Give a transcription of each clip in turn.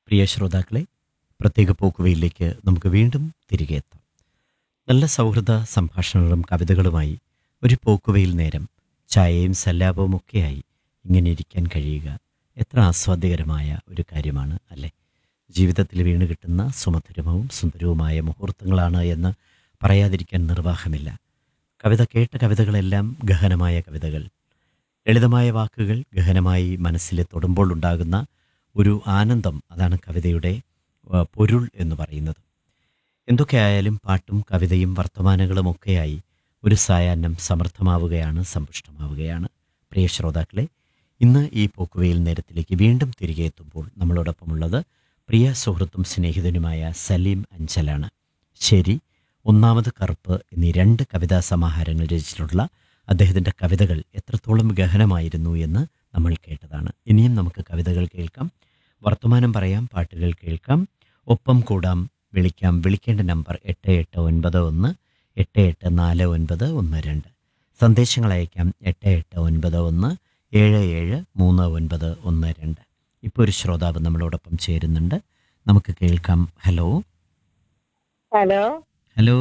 പ്രിയ ശ്രോതാക്കളെ പ്രത്യേക പോക്കുവയിലേക്ക് നമുക്ക് വീണ്ടും തിരികെ എത്താം നല്ല സൗഹൃദ സംഭാഷണങ്ങളും കവിതകളുമായി ഒരു പോക്കുവയിൽ നേരം ചായയും സല്ലാപവും ഒക്കെയായി ഇങ്ങനെ ഇരിക്കാൻ കഴിയുക എത്ര ആസ്വാദ്യകരമായ ഒരു കാര്യമാണ് അല്ലേ ജീവിതത്തിൽ വീണ് കിട്ടുന്ന സുമധുരവും സുന്ദരവുമായ മുഹൂർത്തങ്ങളാണ് എന്ന് പറയാതിരിക്കാൻ നിർവാഹമില്ല കവിത കേട്ട കവിതകളെല്ലാം ഗഹനമായ കവിതകൾ ലളിതമായ വാക്കുകൾ ഗഹനമായി മനസ്സിൽ തൊടുമ്പോൾ ഉണ്ടാകുന്ന ഒരു ആനന്ദം അതാണ് കവിതയുടെ ആ, പൊരുൾ എന്ന് പറയുന്നത് എന്തൊക്കെയായാലും പാട്ടും കവിതയും വർത്തമാനങ്ങളും ഒക്കെയായി ഒരു സായാഹ്നം സമൃദ്ധമാവുകയാണ് സമ്പുഷ്ടമാവുകയാണ് പ്രിയ ശ്രോതാക്കളെ ഇന്ന് ഈ പോക്കുവയിൽ നേരത്തിലേക്ക് വീണ്ടും തിരികെ എത്തുമ്പോൾ നമ്മളോടൊപ്പമുള്ളത് പ്രിയ സുഹൃത്തും സ്നേഹിതനുമായ സലീം അഞ്ചലാണ് ശരി ഒന്നാമത് കറുപ്പ് എന്നീ രണ്ട് കവിതാ സമാഹാരങ്ങൾ രചിച്ചിട്ടുള്ള അദ്ദേഹത്തിൻ്റെ കവിതകൾ എത്രത്തോളം ഗഹനമായിരുന്നു എന്ന് നമ്മൾ കേട്ടതാണ് ഇനിയും നമുക്ക് കവിതകൾ കേൾക്കാം വർത്തമാനം പറയാം പാട്ടുകൾ കേൾക്കാം ഒപ്പം കൂടാം വിളിക്കാം വിളിക്കേണ്ട നമ്പർ എട്ട് എട്ട് ഒൻപത് ഒന്ന് എട്ട് എട്ട് നാല് ഒൻപത് ഒന്ന് രണ്ട് സന്ദേശങ്ങൾ അയക്കാം എട്ട് എട്ട് ഒൻപത് ഒന്ന് ഏഴ് ഏഴ് മൂന്ന് ഒൻപത് ഒന്ന് രണ്ട് ഇപ്പോൾ ഒരു ശ്രോതാവ് നമ്മളോടൊപ്പം ചേരുന്നുണ്ട് നമുക്ക് കേൾക്കാം ഹലോ ഹലോ ഹലോ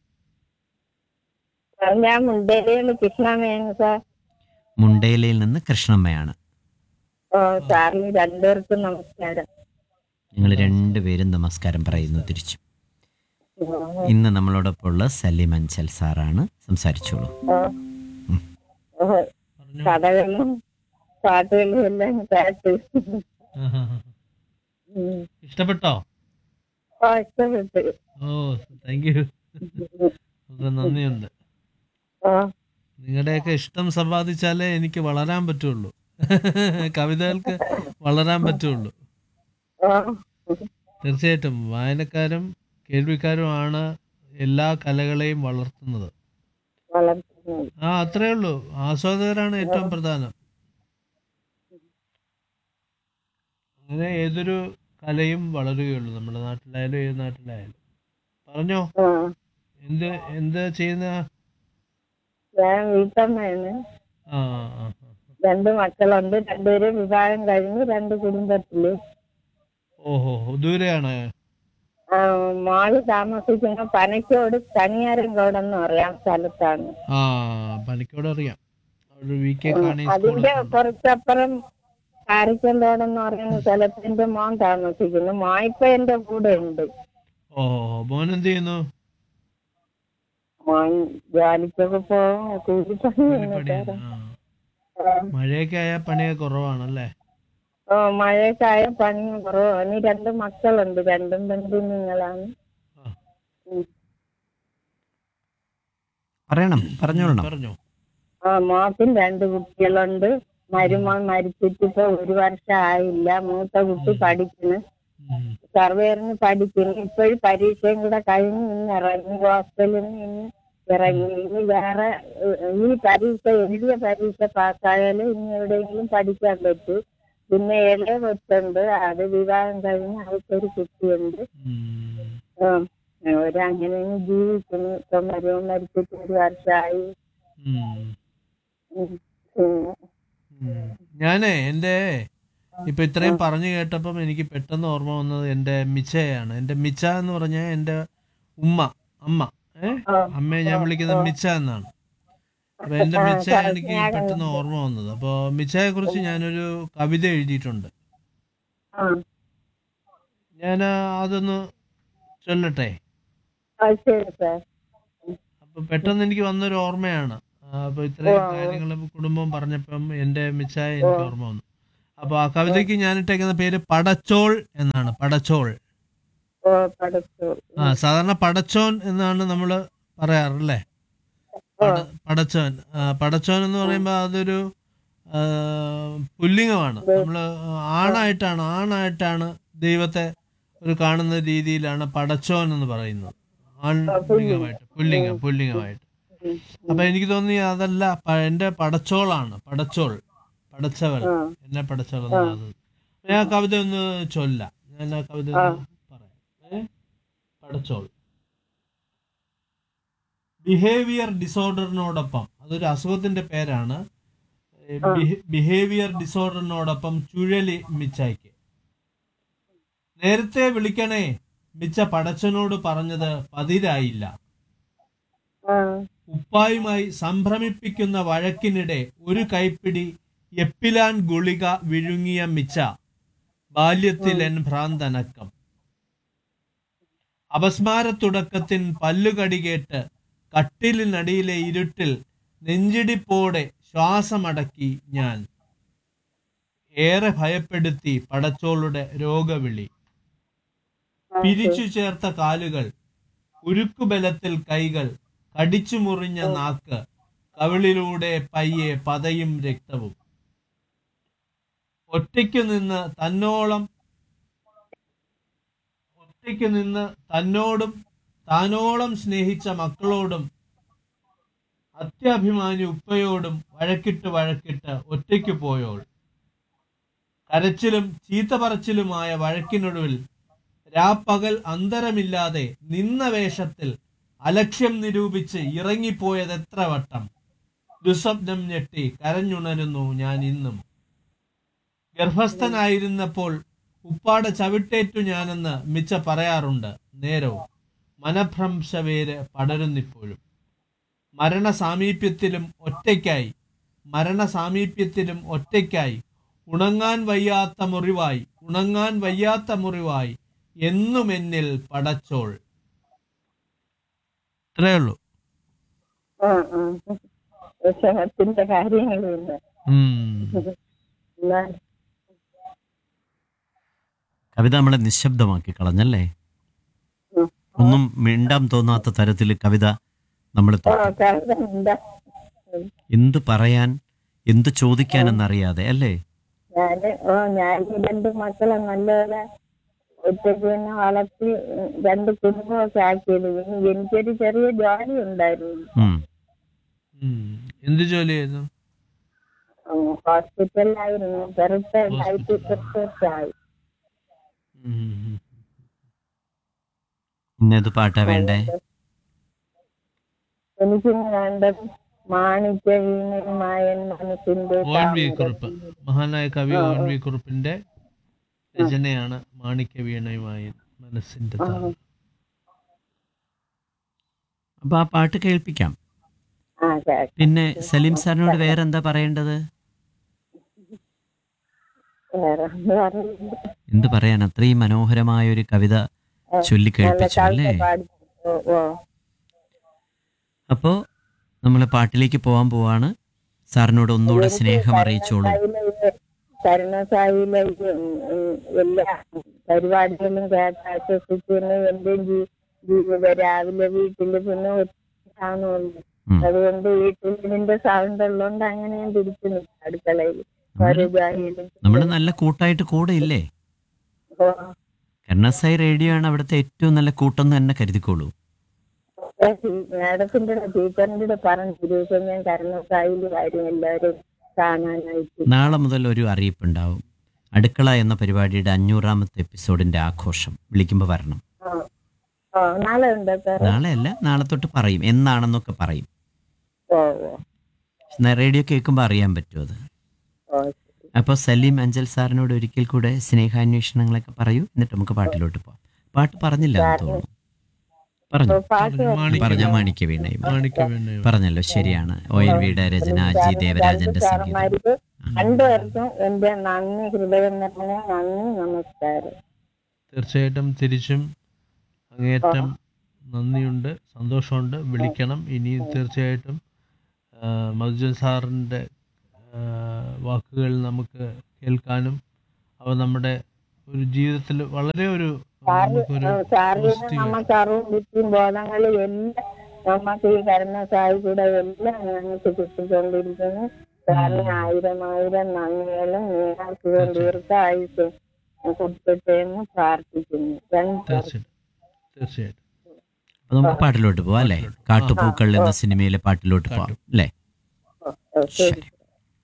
സാർ ഞാൻ മുണ്ടേരിയാണ് കൃഷ്ണമ്മയാണ് സാർ മുണ്ടേലയിൽ നിന്ന് കൃഷ്ണമ്മയാണ് ഓ സാറിന് രണ്ടുപേർക്കും നമസ്കാരം ഞങ്ങൾ രണ്ടുപേരും നമസ്കാരം പറയുന്നു തിരിച്ചു ഇന്ന് നമ്മളോടൊപ്പം ഉള്ള സലീം അഞ്ചൽ സാറാണ് സംസാരിച്ചോളൂ ഓ, ഓ, കഥകളും പാട്ടുകളും എല്ലാം കേട്ട് ആഹാ. ഉം. ഇഷ്ടപ്പെട്ടോ ഓ ഇഷ്ടപ്പെട്ടു ഓ താങ്ക് യു വളരെ നന്ദിയുണ്ട് ഓ നിങ്ങളുടെയൊക്കെ ഇഷ്ടം സമ്പാദിച്ചാലേ എനിക്ക് വളരാൻ പറ്റുള്ളൂ കവിതകൾക്ക് വളരാൻ പറ്റുള്ളൂ ഓ തീർച്ചയായിട്ടും വായനക്കാരും കേൾവിക്കാരുമാണ് എല്ലാ കലകളെയും വളർത്തുന്നത് വളർത്തുന്നു ആ അത്രേ ഉള്ളൂ ആസ്വാദകരാണ് ഏറ്റവും പ്രധാനം അങ്ങനെ ഏതൊരു കലയും വളരുകയുള്ളൂ നമ്മുടെ നാട്ടിലായാലും ഏത് നാട്ടിലായാലും പറഞ്ഞോ ഓ എന്ത് എന്ത് ചെയ്യുന്ന ഞാൻ വീട്ടമ്മയാണ് ആ ആ, ആ. രണ്ട് മക്കളുണ്ട് രണ്ടുപേരും വിവാഹം കഴിഞ്ഞ് രണ്ട് കുടുംബത്തില് ഓഹോ ദൂരെയാണ് ആ, മോള് താമസിക്കുന്ന പനക്കോട് കണിയാരൻകോടെന്ന് പറയാം സ്ഥലത്താണ് ആ പനിക്കോട് അറിയാം അവിടെ വി കെ കാണി അതിന്റെ കുറച്ചപ്പുറം കാരിക്കന്തോടെന്ന് പറയുന്ന സ്ഥലത്ത് എന്റെ മോൻ താമസിക്കുന്നു മോൻ ഇപ്പൊ എന്റെ കൂടെ ഉണ്ട് ഓഹോ മോൻ എന്ത് ചെയ്യുന്നു മോൻ ജോലിക്കൊക്കെ പോകും കൂലിപ്പണി കൂലിപ്പണിയാണ്. ആ. മഴയൊക്കെ ആയാൽ പണിയൊക്കെ കുറവാണല്ലേ ഓ മഴയൊക്കെ പണി കുറവാണ് ഇനി രണ്ട് മക്കളുണ്ട് രണ്ടും പെൺകുഞ്ഞുങ്ങളാണ് ആ. പറയണം പറഞ്ഞോളണം പറഞ്ഞോ ആ മോക്കും രണ്ട് കുട്ടികളുണ്ട് മരുമോൻ മരിച്ചിട്ട് ഇപ്പൊ ഒരു വർഷം ആയില്ല മൂത്ത കുട്ടി പഠിക്കുന്നു ഉം. സർവേറിന് പഠിക്കുന്നു ഇപ്പോഴും പരീക്ഷയും കൂടെ കഴിഞ്ഞ് ഇന്ന് ഇറങ്ങി ഹോസ്റ്റലിൽ നിന്ന് ഇന്ന് ഇറങ്ങി ഇനി വേറെ ഏഹ്, ഈ പരീക്ഷ എഴുതിയ പരീക്ഷ പാസ്സായാലും ഇനി എവിടെയെങ്കിലും പഠിക്കാൻ പറ്റൂ പിന്നെ ഇളയ കൊച്ചുണ്ട് അത് വിവാഹം കഴിഞ്ഞ് അവർക്കൊരു കുട്ടിയുണ്ട് ഉം. ഉം. ഒരങ്ങനെ ജീവിക്കുന്നു ഇപ്പൊ മരുമോൻ മരിച്ചിട്ട് ഒരു വർഷമായി ഉം. ഉം. ഉം. ഉം. ഞാനേ എന്റെ ഇപ്പൊ ഇത്രയും പറഞ്ഞു കേട്ടപ്പം എനിക്ക് പെട്ടെന്ന് ഓർമ്മ വന്നത് എന്റെ മിച്ചയാണ് എന്റെ മിച്ച എന്ന് പറഞ്ഞാൽ എന്റെ ഉമ്മ അമ്മ ഏ ആ. അമ്മയെ ഞാൻ വിളിക്കുന്നത് മിച്ച എന്നാണ് അപ്പൊ എന്റെ മിച്ച എനിക്ക് പെട്ടെന്ന് ഓർമ്മ വന്നത് അപ്പൊ മിച്ചയെ കുറിച്ച് ഞാനൊരു കവിത എഴുതിയിട്ടുണ്ട് ആ ഞാൻ അതൊന്ന് ചൊല്ലട്ടെ ആ, ശരി സാർ അപ്പൊ പെട്ടെന്ന് എനിക്ക് വന്നൊരു ഓർമ്മയാണ് ആ, അപ്പൊ ഇത്രയും കാര്യങ്ങളും കുടുംബം പറഞ്ഞപ്പം എന്റെ മിച്ചായ എനിക്ക് ഓർമ്മ വന്നു അപ്പൊ ആ കവിതയ്ക്ക് ഞാൻ ഇട്ടേക്കുന്ന പേര് പടച്ചോൾ എന്നാണ് പടച്ചോൾ ഓ പഠിച്ചു ആ സാധാരണ പടച്ചോൻ എന്നാണ് നമ്മൾ പറയാറല്ലേ പട- പടച്ചോൻ ആ, പടച്ചോൻ എന്ന് പറയുമ്പോൾ അതൊരു ആ, പുല്ലിംഗമാണ് നമ്മൾ ആണായിട്ടാണ് ആണായിട്ടാണ് ദൈവത്തെ ഒരു കാണുന്ന രീതിയിലാണ് പടച്ചോൻ എന്ന് പറയുന്നത് ആൺ പുല്ലിംഗമായിട്ട് പുല്ലിംഗം പുല്ലിംഗമായിട്ട് അപ്പൊ എനിക്ക് തോന്നി അതല്ല പ- എന്റെ പടച്ചോളാണ് പടച്ചോൾ പടച്ചവൾ ആ. എന്നെ പടച്ചോൾ എന്നുള്ളത് ഞാൻ ആ കവിത ഒന്ന് ചൊല്ലാം ഞാൻ ആ കവിത ഒന്ന് പറയാം ഏ? പടച്ചോൾ ബിഹേവിയർ ഡിസോർഡറിനോടൊപ്പം അതൊരു അസുഖത്തിന്റെ പേരാണ് ബിഹേവിയർ ഡിസോർഡറിനോടൊപ്പം ചുഴലി മിച്ചായ്ക്ക് നേരത്തെ വിളിക്കണേ മിച്ച പടച്ചനോട് പറഞ്ഞത് പതിരായില്ല ആ ഉപ്പായുമായി സംഭ്രമിപ്പിക്കുന്ന വഴക്കിനിടെ ഒരു കൈപ്പിടി എപ്പിലാൻ ഗുളിക വിഴുങ്ങിയ മിച്ച ബാല്യത്തിൽ എൻ ഭ്രാന്തനക്കം അപസ്മാരത്തുടക്കത്തിൻ പല്ലുകടി കേട്ട് കട്ടിലിനടിയിലെ ഇരുട്ടിൽ നെഞ്ചിടിപ്പോടെ ശ്വാസമടക്കി ഞാൻ ഏറെ ഭയപ്പെടുത്തി പടച്ചോളുടെ രോഗവിളി പിരിച്ചു ചേർത്ത കാലുകൾ ഉരുക്കുബലത്തിൽ കൈകൾ കടിച്ചു മുറിഞ്ഞ നാക്ക് കവിളിലൂടെ പയ്യെ പതയും രക്തവും ഒറ്റയ്ക്കു നിന്ന് തന്നോളം ഒറ്റയ്ക്കു നിന്ന് തന്നോടും താനോളം സ്നേഹിച്ച മക്കളോടും അത്യാഭിമാനി ഉപ്പയോടും വഴക്കിട്ട് വഴക്കിട്ട് ഒറ്റയ്ക്ക് പോയോൾ കരച്ചിലും ചീത്ത പറച്ചിലുമായ വഴക്കിനൊടുവിൽ രാപ്പകൽ അന്തരമില്ലാതെ നിന്ന വേഷത്തിൽ അലക്ഷ്യം നിരൂപിച്ച് ഇറങ്ങിപ്പോയത് എത്ര വട്ടം ദുസ്വപ്നം ഞെട്ടി കരഞ്ഞുണരുന്നു ഞാൻ ഇന്നും ഗർഭസ്ഥനായിരുന്നപ്പോൾ ഉപ്പാടെ ചവിട്ടേറ്റു ഞാനെന്ന് മിച്ച പറയാറുണ്ട് നേരവും മനഭ്രംശവേര് പടരുന്നിപ്പോഴും മരണസാമീപ്യത്തിലും ഒറ്റയ്ക്കായി മരണസാമീപ്യത്തിലും ഒറ്റയ്ക്കായി ഉണങ്ങാൻ വയ്യാത്ത മുറിവായി ഉണങ്ങാൻ വയ്യാത്ത മുറിവായി എന്നും എന്നിൽ പടച്ചോൾ ഇത്രയേ ഉള്ളൂ ആ ആ വിഷമത്തിന്റെ കാര്യങ്ങളില്ല എന്നാൽ കവിത നമ്മളെ നിശബ്ദമാക്കി കളഞ്ഞല്ലേ ഉം. ഒന്നും മിണ്ടാൻ തോന്നാത്ത തരത്തിൽ കവിത നമ്മൾ ഓ കവിത എന്താ എന്ത് പറയാൻ എന്ത് ചോദിക്കാനെന്നറിയാതെ അല്ലേ ഞാന് ഓ ഞാൻ ഈ രണ്ട് മക്കളെ നല്ലപോലെ ഒറ്റയ്ക്ക് തന്നെ വളർത്തി ഉം, രണ്ട് കുടുംബമൊക്കെ ആക്കിയത് ഇനി എനിക്കൊരു ചെറിയ ജോലി ഉണ്ടായിരുന്നു ഉം. എന്ത് ജോലിയായിരുന്നു ഉം, ഹോസ്പിറ്റലിലായിരുന്നു ചെറുത്തെ ലൈറ്റ് റിസർച്ചായി ഇന്നേത് പാട്ടാ വേണ്ടേ എനിക്കിന്ന് വേണ്ടത് മാണിക്യ വീണയുമായൻ മനസ്സിന്റെ ഓൻ വി കുറുപ്പ് മഹാനായ കവി ഓൻ വി കുറുപ്പിന്റെ രചനയാണ് മാണിക്യ വീണയുമായി മനസ്സിന്റെ താളം അപ്പൊ ആ പാട്ട് കേൾപ്പിക്കാം ആ കേട്ടോ പിന്നെ സലീം സാറിനോട് വേറെ എന്താ പറയേണ്ടത് വേറെ ഒന്നും അറിയില്ല. എന്ത് പറയാൻ അത്രയും മനോഹരമായ ഒരു കവിത ചൊല്ലി നല്ല കേൾപ്പിച്ചു അല്ലേ കവിത പാടി ഓ ഓ അപ്പോ നമ്മൾ പാട്ടിലേക്ക് പോവാൻ പോവാണ് സാറിനോട് ഒന്നുകൂടെ സ്നേഹം അറിയിച്ചോളൂ കരുണസായിലെ എല്ലാ പരിപാടികളും കേട്ട് ആശ്വസിക്കുന്നു എന്റെ ജീ- ജീവിതം രാവിലെ വീട്ടില് പിന്നെ കാണുമല്ലോ ഉം. അതുകൊണ്ട് വീട്ടിൽ ഇതിന്റെ സൗണ്ട് ഉള്ളതുകൊണ്ട് അങ്ങനെ ഞാൻ പിടിച്ചു നിൽക്കും അടുക്കളയിൽ ഓരോ ജോലിയിലും നമ്മൾ നല്ല കൂട്ടായിട്ട് കൂടെ ഇല്ലേ ഓ, കരുണസായി റേഡിയോ ആണ് അവിടുത്തെ ഏറ്റവും നല്ല കൂട്ടെന്ന് തന്നെ കരുതിക്കോളൂ ഏ, മാഡത്തിന്റെ ടീച്ചറിന്റെ കൂടെ പറഞ്ഞു ഒരു ദിവസം ഞാൻ കരുണസായിൽ കാര്യം എല്ലാവരും കാണാനായിട്ട് നാളെ മുതൽ ഒരു അറിയിപ്പുണ്ടാവും അടുക്കള എന്ന പരിപാടിയുടെ അഞ്ഞൂറാമത്തെ എപ്പിസോഡിന്റെ ആഘോഷം വിളിക്കുമ്പോൾ വരണം ആ ഓ നാളെ ഉണ്ടോ സാർ നാളെ അല്ല നാളെ തൊട്ട് പറയും എന്നാണെന്നൊക്കെ പറയും ഓ ഓ എന്നാ റേഡിയോ കേൾക്കുമ്പോൾ അറിയാൻ പറ്റും അത് ഓ അപ്പോൾ സലീം അഞ്ചൽ സാറിനോട് ഒരിക്കൽ കൂടെ സ്നേഹാന്വേഷണങ്ങളൊക്കെ പറയൂ എന്നിട്ട് നമുക്ക് പാട്ടിലോട്ട് പോവാം പാട്ട് പറഞ്ഞില്ല എന്ന് തോന്നുന്നു പറഞ്ഞു പാട്ട് പറഞ്ഞ മാണിക്യ വീണയും മാണിക്യ വീണയുമായി പറഞ്ഞല്ലോ ശരിയാണ് ഒ എൻ വിയുടെ രചന ജി ദേവരാജന്റെ സംഗീതം സാറന്മാർക്ക് രണ്ടുപേർക്കും എന്റെ നന്ദി ഹൃദയം നിറഞ്ഞ നന്ദി നമസ്കാരം തീർച്ചയായിട്ടും തിരിച്ചും അങ്ങേയറ്റം നന്ദിയുണ്ട് സന്തോഷമുണ്ട് വിളിക്കണം ഇനി തീർച്ചയായിട്ടും ആ, മധുജൻ സാറിൻ്റെ ആ, വാക്കുകൾ നമുക്ക് കേൾക്കാനും അവ നമ്മുടെ ഒരു ജീവിതത്തിൽ വളരെ ഒരു നമുക്കൊരു സാറിന് positive നമുക്ക് അറിവും ബുദ്ധിയും ബോധങ്ങളും എല്ലാം നമുക്ക് ഈ കരുണ സായി കൂടെ എല്ലാം ഞങ്ങൾക്ക് കിട്ടിക്കൊണ്ടിരിക്കുന്നു സാറിന് ആയിരം ആയിരം നന്ദികളും നീരാശികളും ദീർഘായുസും കൊടുത്തിട്ട് എന്ന് പ്രാർത്ഥിക്കുന്നു രണ്ട് തീർച്ചയായിട്ടും തീർച്ചയായിട്ടും അപ്പൊ നമുക്ക് പാട്ടിലോട്ട് പോവാം അല്ലേ കാട്ടുപൂക്കൾ എന്ന സിനിമയിലെ പാട്ടിലോട്ട് പോവാം അല്ലേ ശരി ശരി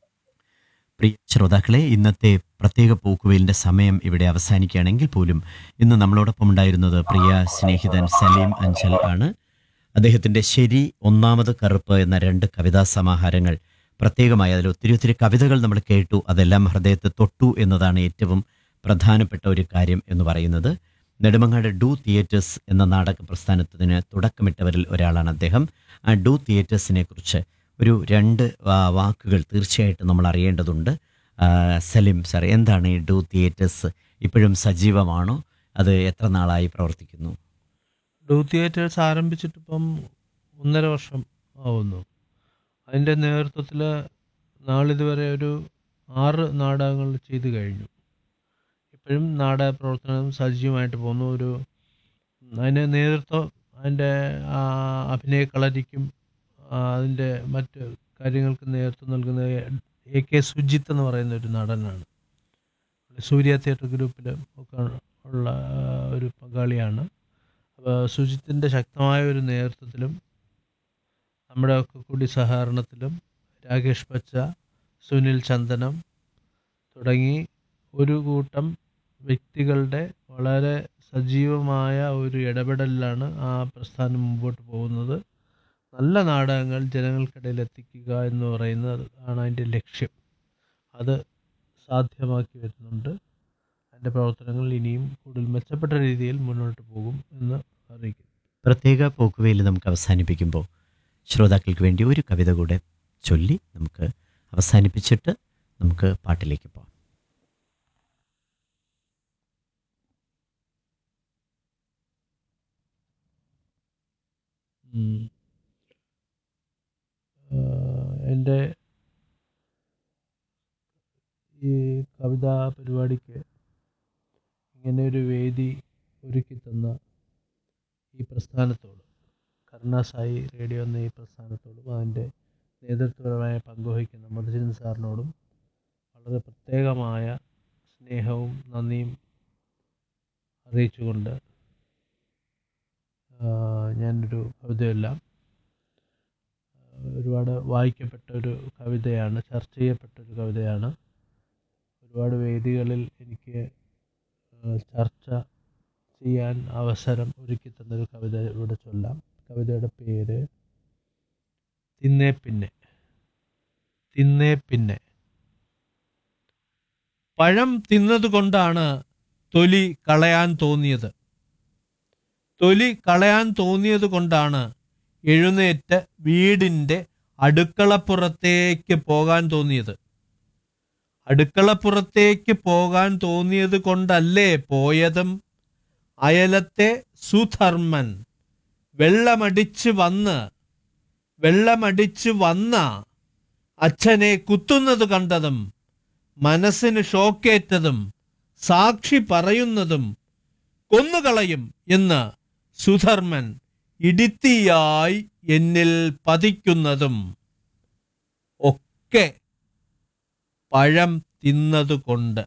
പ്രിയ ശ്രോതാക്കളെ ഇന്നത്തെ പ്രത്യേക പോക്കുവെയിലിന്റെ സമയം ഇവിടെ അവസാനിക്കുകയാണെങ്കിൽ പോലും ഇന്ന് നമ്മളോടൊപ്പം ഉണ്ടായിരുന്നത് പ്രിയ സ്നേഹിതൻ സലീം അഞ്ചൽ ആണ് അദ്ദേഹത്തിന്റെ ശരി ഒന്നാമത് കറുപ്പ് എന്ന രണ്ട് കവിതാ സമാഹാരങ്ങൾ പ്രത്യേകമായി അതിൽ ഒത്തിരി ഒത്തിരി കവിതകൾ നമ്മൾ കേട്ടു അതെല്ലാം ഹൃദയത്തെ തൊട്ടു എന്നതാണ് ഏറ്റവും പ്രധാനപ്പെട്ട ഒരു കാര്യം എന്ന് പറയുന്നത് നെടുമങ്ങാട് ഡു തിയേറ്റേഴ്സ് എന്ന നാടക പ്രസ്ഥാനത്തിന് തുടക്കമിട്ടവരിൽ ഒരാളാണ് അദ്ദേഹം ആ ഡു തിയേറ്റേഴ്സിനെ കുറിച്ച് ഒരു രണ്ട് വാ- വാക്കുകൾ തീർച്ചയായിട്ടും നമ്മൾ അറിയേണ്ടതുണ്ട് ആ, സലിം സാർ എന്താണ് ഈ ഡു തിയേറ്റേഴ്സ് ഇപ്പോഴും സജീവമാണോ അത് എത്ര നാളായി പ്രവർത്തിക്കുന്നു ഡൂ തിയേറ്റേഴ്സ് ആരംഭിച്ചിട്ടിപ്പം ഒന്നര വർഷം ആവുന്നു അതിൻ്റെ നേതൃത്വത്തിൽ നാളിതുവരെ ഒരു ആറ് നാടകങ്ങൾ ചെയ്തു കഴിഞ്ഞു ഇപ്പോഴും നാടക പ്രവർത്തനം സജീവമായിട്ട് പോകുന്നു ഒരു അതിന് നേതൃത്വം അതിൻ്റെ ആ, അഭിനയ കളരിക്കും ആ, അതിൻ്റെ മറ്റ് കാര്യങ്ങൾക്ക് നേതൃത്വം നൽകുന്ന എ കെ സുജിത്ത് എന്ന് പറയുന്ന ഒരു നടനാണ് സൂര്യ തിയേറ്റർ ഗ്രൂപ്പിൽ ഒക്കെ ഉള്ള ആ, ഒരു പങ്കാളിയാണ് അപ്പോൾ സുജിത്തിൻ്റെ ശക്തമായ ഒരു നേതൃത്വത്തിലും നമ്മുടെ ഒക്കെ കൂടി സഹകരണത്തിലും രാകേഷ് പച്ച സുനിൽ ചന്ദനം തുടങ്ങി ഒരു കൂട്ടം വ്യക്തികളുടെ വളരെ സജീവമായ ഒരു ഇടപെടലിലാണ് ആ പ്രസ്ഥാനം മുമ്പോട്ട് പോകുന്നത് നല്ല നാടകങ്ങൾ ജനങ്ങൾക്കിടയിൽ എത്തിക്കുക എന്ന് പറയുന്നത് ആണ് അതിൻ്റെ ലക്ഷ്യം അത് സാധ്യമാക്കി വരുന്നുണ്ട് അതിൻ്റെ പ്രവർത്തനങ്ങൾ ഇനിയും കൂടുതൽ മെച്ചപ്പെട്ട രീതിയിൽ മുന്നോട്ട് പോകും എന്ന് അറിയിക്കുന്നു പ്രത്യേക പോക്കുവയിൽ നമുക്ക് അവസാനിപ്പിക്കുമ്പോൾ ശ്രോതാക്കൾക്ക് വേണ്ടി ഒരു കവിത കൂടെ ചൊല്ലി നമുക്ക് അവസാനിപ്പിച്ചിട്ട് നമുക്ക് പാട്ടിലേക്ക് പോകാം ഉം. ആഹ് എൻ്റെ ഈ കവിതാ പരിപാടിക്ക് ഇങ്ങനെ ഒരു വേദി ഒരുക്കി തന്ന ഈ പ്രസ്ഥാനത്തോട് കരുണാസായി റേഡിയോ എന്ന ഈ പ്രസ്ഥാനത്തോടും അതിൻ്റെ നേതൃത്വപരമായ പങ്കുവഹിക്കുന്ന മധുരൻ സാറിനോടും വളരെ പ്രത്യേകമായ സ്നേഹവും നന്ദിയും അറിയിച്ചുകൊണ്ട് ആഹ് ഞാനൊരു കവിതയെല്ലാം ആഹ് ഒരുപാട് വായിക്കപ്പെട്ട ഒരു കവിതയാണ് ചർച്ച ചെയ്യപ്പെട്ട ഒരു കവിതയാണ് ഒരുപാട് വേദികളിൽ എനിക്ക് ആഹ് ചർച്ച ചെയ്യാൻ അവസരം ഒരുക്കി തന്നൊരു കവിത ഇവിടെ ചൊല്ലാം കവിതയുടെ പേര് തിന്നേ പിന്നെ തിന്നേ പിന്നെ പഴം തിന്നതുകൊണ്ടാണ് തൊലി കളയാൻ തോന്നിയത് തൊലി കളയാൻ തോന്നിയത് കൊണ്ടാണ് എഴുന്നേറ്റ് വീടിൻ്റെ അടുക്കളപ്പുറത്തേക്ക് പോകാൻ തോന്നിയത് അടുക്കളപ്പുറത്തേക്ക് പോകാൻ തോന്നിയത് കൊണ്ടല്ലേ പോയതും അയലത്തെ സുധർമ്മൻ വെള്ളമടിച്ച് വന്ന് വെള്ളമടിച്ച് വന്ന അച്ഛനെ കുത്തുന്നത് കണ്ടതും മനസ്സിന് ഷോക്കേറ്റതും സാക്ഷി പറയുന്നതും കൊന്നുകളയും എന്ന് സുധർമ്മൻ ഇടിത്തിയായി എന്നിൽ പതിക്കുന്നതും ഒക്കെ പഴം തിന്നതുകൊണ്ട്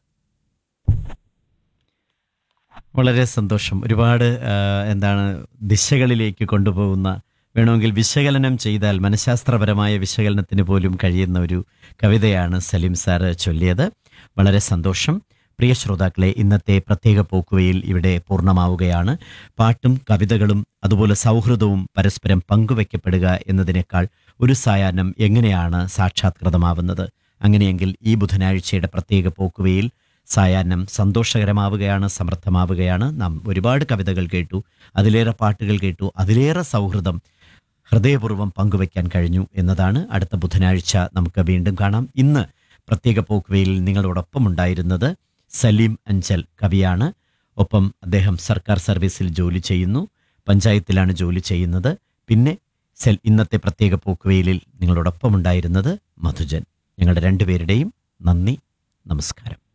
വളരെ സന്തോഷം ഒരുപാട് ആ, എന്താണ് ദിശകളിലേക്ക് കൊണ്ടുപോകുന്ന വേണമെങ്കിൽ വിശകലനം ചെയ്താൽ മനഃശാസ്ത്രപരമായ വിശകലനത്തിന് പോലും കഴിയുന്ന ഒരു കവിതയാണ് സലീം സാറ് ചൊല്ലിയത് വളരെ സന്തോഷം പ്രിയ ശ്രോതാക്കളെ ഇന്നത്തെ പ്രത്യേക പോക്കുവയിൽ ഇവിടെ പൂർണ്ണമാവുകയാണ് പാട്ടും കവിതകളും അതുപോലെ സൗഹൃദവും പരസ്പരം പങ്കുവയ്ക്കപ്പെടുക എന്നതിനേക്കാൾ ഒരു സായാഹ്നം എങ്ങനെയാണ് സാക്ഷാത്കൃതമാവുന്നത് അങ്ങനെയെങ്കിൽ ഈ ബുധനാഴ്ചയുടെ പ്രത്യേക പോക്കുവയിൽ സായാഹ്നം സന്തോഷകരമാവുകയാണ് സമൃദ്ധമാവുകയാണ് നാം ഒരുപാട് കവിതകൾ കേട്ടു അതിലേറെ പാട്ടുകൾ കേട്ടു അതിലേറെ സൗഹൃദം ഹൃദയപൂർവ്വം പങ്കുവയ്ക്കാൻ കഴിഞ്ഞു എന്നതാണ് അടുത്ത ബുധനാഴ്ച നമുക്ക് വീണ്ടും കാണാം ഇന്ന് പ്രത്യേക പോക്കുവയിൽ നിങ്ങളോടൊപ്പം ഉണ്ടായിരുന്നത് സലീം അഞ്ചൽ കവിയാണ് ഒപ്പം അദ്ദേഹം സർക്കാർ സർവീസിൽ ജോലി ചെയ്യുന്നു പഞ്ചായത്തിലാണ് ജോലി ചെയ്യുന്നത് പിന്നെ സെൽ ഇന്നത്തെ പ്രത്യേക പോക്കുവെയിലിൽ നിങ്ങളോടൊപ്പം ഉണ്ടായിരുന്നത് മധുജൻ ഞങ്ങളുടെ രണ്ടുപേരുടെയും നന്ദി നമസ്കാരം